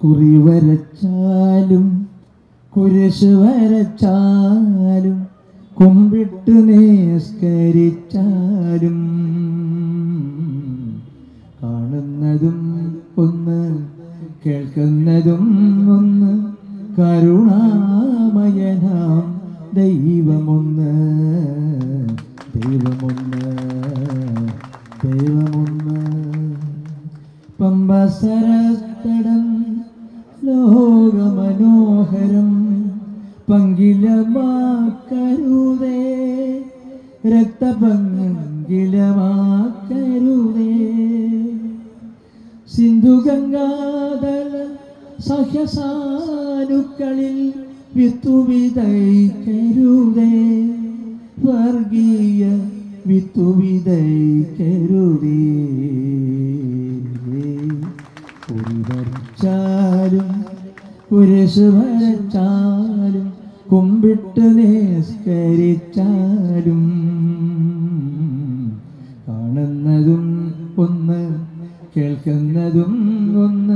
കുറി വരച്ചാലും കുരിശ് വരച്ചാലും കുമ്പിട്ട് നിസ്കരിച്ചാലും കാണുന്നതും ഒന്ന് കേൾക്കുന്നതും ഒന്ന് കരുണാമയനാം ദൈവമൊന്ന് ദൈവമൊന്ന് ദൈവമൊന്ന് പമ്പസരത്തടം ലോകമനോഹരം പങ്കിലമാക്കരുതേ രക്തപങ്കിലമാക്കരുതേ സിന്ധുഗംഗാതല സഹ്യസാനുക്കളിൽ വിത്തുവിതൈക്കരുതേ വർഗീയ വിത്തുവിതൈക്കരുതേ കുറി വരച്ചാലും കുരിശ് വരച്ചാലും കുമ്പിട്ട് നിസ്കരിച്ചാലും കാണുന്നതും ഒന്ന് കേൾക്കുന്നതും ഒന്ന്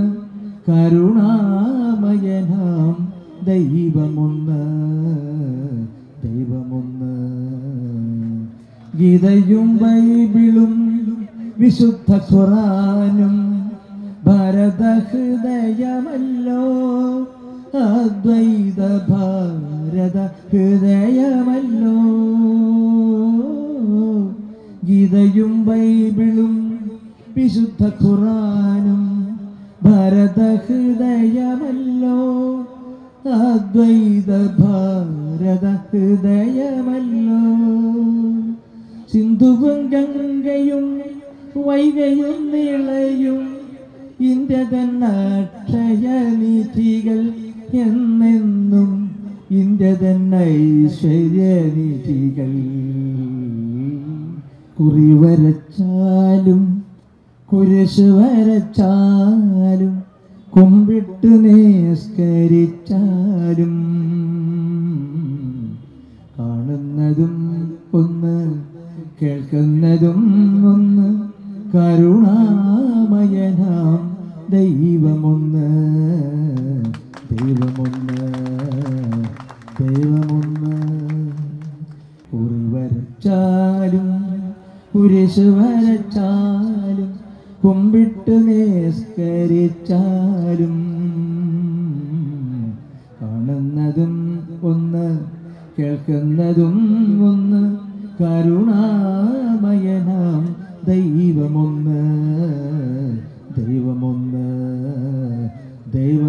കരുണാമയനാം ദൈവമൊന്ന് ദൈവമൊന്ന് ഗീതയും ബൈബിളും വിശുദ്ധ ഖുറാനും ഭരതഹൃദയമല്ലോ അദ്വൈത ഭാരത ഹൃദയമല്ലോ ഗീതയും ബൈബിളും വിശുദ്ധ ഖുറാനും ഭരതഹൃദയമല്ലോ അദ്വൈത ഭാരത ഹൃദയമല്ലോ സിന്ധുവും ഗംഗയും വൈകയും നിളയും ഇന്ത്യ തന്നക്ഷയനിധികൾ എന്നെന്നും ഇന്ത്യ തന്നൈശ്വര്യനിധികൾ കുറി വരച്ചാലും കുരിശ് വരച്ചാലും കുമ്പിട്ട് നിസ്കരിച്ചാലും കാണുന്നതും ഒന്ന് കേൾക്കുന്നതും ഒന്ന് കരുണാമയനാം ദൈവമൊന്ന് ദൈവമൊന്ന് ദൈവമൊന്ന് കുറി വരച്ചാലും കുരിശ് വരച്ചാലും കുമ്പിട്ട് നിസ്കരിച്ചാലും കാണുന്നതും ഒന്ന് കേൾക്കുന്നതും ഒന്ന് കരുണാമയനാം ദൈവമൊന്ന് ദൈവമൊന്ന് ദൈവ